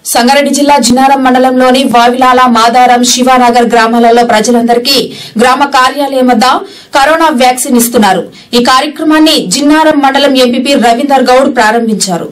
సంగారెడ్డి జిల్లా జిన్నారం మండలంలోని వావిలాల మాదారం శివానగర్ గ్రామాలలో ప్రజలందరికీ గ్రామ కార్యాలయం వద్ద కరోనా వ్యాక్సిన్ ఇస్తున్నారు ఈ కార్యక్రమాన్ని జిన్నారం మండలం ఎంపీపీ రవీందర్ గౌడ్ ప్రారంభించారు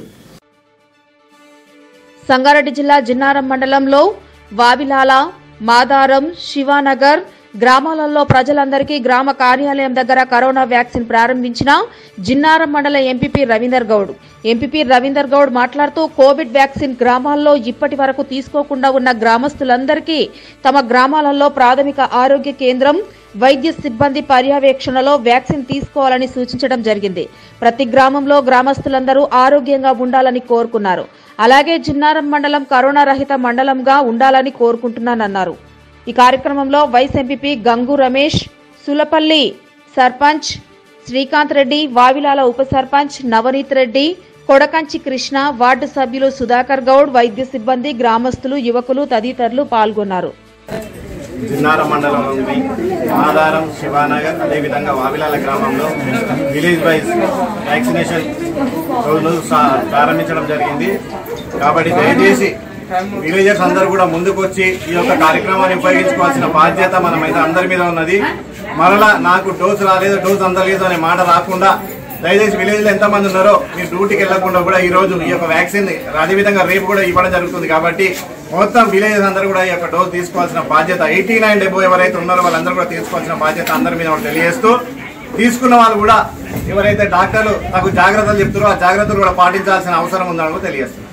సంగారెడ్డి జిల్లా జిన్నారం మండలంలో వావిలాల మాదారం శివానగర్ గ్రామాలలో ప్రజలందరికీ గ్రామ కార్యాలయం దగ్గర కరోనా వ్యాక్సిన్ ప్రారంభించిన జిన్నారం మండల ఎంపీపీ రవీందర్ గౌడ్ ఎంపీపీ రవీందర్ గౌడ్ మాట్లాడుతూ కోవిడ్ వ్యాక్సిన్ గ్రామాల్లో ఇప్పటి వరకు తీసుకోకుండా ఉన్న గ్రామస్తులందరికీ తమ గ్రామాలలో ప్రాథమిక ఆరోగ్య కేంద్రం వైద్య సిబ్బంది పర్యవేక్షణలో వ్యాక్సిన్ తీసుకోవాలని సూచించడం జరిగింది ప్రతి గ్రామంలో గ్రామస్తులందరూ ఆరోగ్యంగా ఉండాలని కోరుకున్నారు అలాగే జిన్నారం మండలం కరోనా రహిత మండలంగా ఉండాలని కోరుకుంటున్నానన్నారు ఈ కార్యక్రమంలో వైస్ ఎంపీపీ గంగు రమేష్ సులపల్లి సర్పంచ్ శ్రీకాంత్ రెడ్డి వావిలాల ఉప సర్పంచ్ నవనీత్ రెడ్డి కొడకంచి కృష్ణ వార్డు సభ్యులు సుధాకర్ గౌడ్ వైద్య సిబ్బంది గ్రామస్తులు యువకులు తదితరులు పాల్గొన్నారు జిన్నార మండలంలోని ఆధారం శివానగర్ అదేవిధంగా వావిలాల గ్రామంలో విలేజ్ వైజ్ వ్యాక్సినేషన్ రోజులు సా- ప్రారంభించడం జరిగింది కాబట్టి దయచేసి విలేజర్స్ అందరూ కూడా ముందుకు వచ్చి ఈ యొక్క కార్యక్రమాన్ని ఉపయోగించుకోవాల్సిన బాధ్యత మనమైతే అందరి మీద ఉన్నది మరలా నాకు డోసు రాలేదు డోసు అందలేదు అనే మాట రాకుండా దయచేసి విలేజ్ లో ఎంతమంది ఉన్నారో మీరు డ్యూటీకి వెళ్లకుండా కూడా ఈ రోజు ఈ యొక్క వ్యాక్సిన్ అదేవిధంగా రేపు కూడా ఇవ్వడం జరుగుతుంది కాబట్టి మొత్తం విలేజెస్ అందరూ కూడా ఈ యొక్క డోస్ తీసుకోవాల్సిన బాధ్యత ఎయిటీ నైన్ డెబ్బో ఎవరైతే ఉన్నారో వాళ్ళందరూ కూడా తీసుకోవాల్సిన బాధ్యత అందరి మీద ఒకటి తెలియజేస్తూ తీసుకున్న వాళ్ళు కూడా ఎవరైతే డాక్టర్లు తగు జాగ్రత్తలు చెప్తారో ఆ జాగ్రత్తలు కూడా పాటించాల్సిన అవసరం ఉందని కూడా తెలియజేస్తున్నారు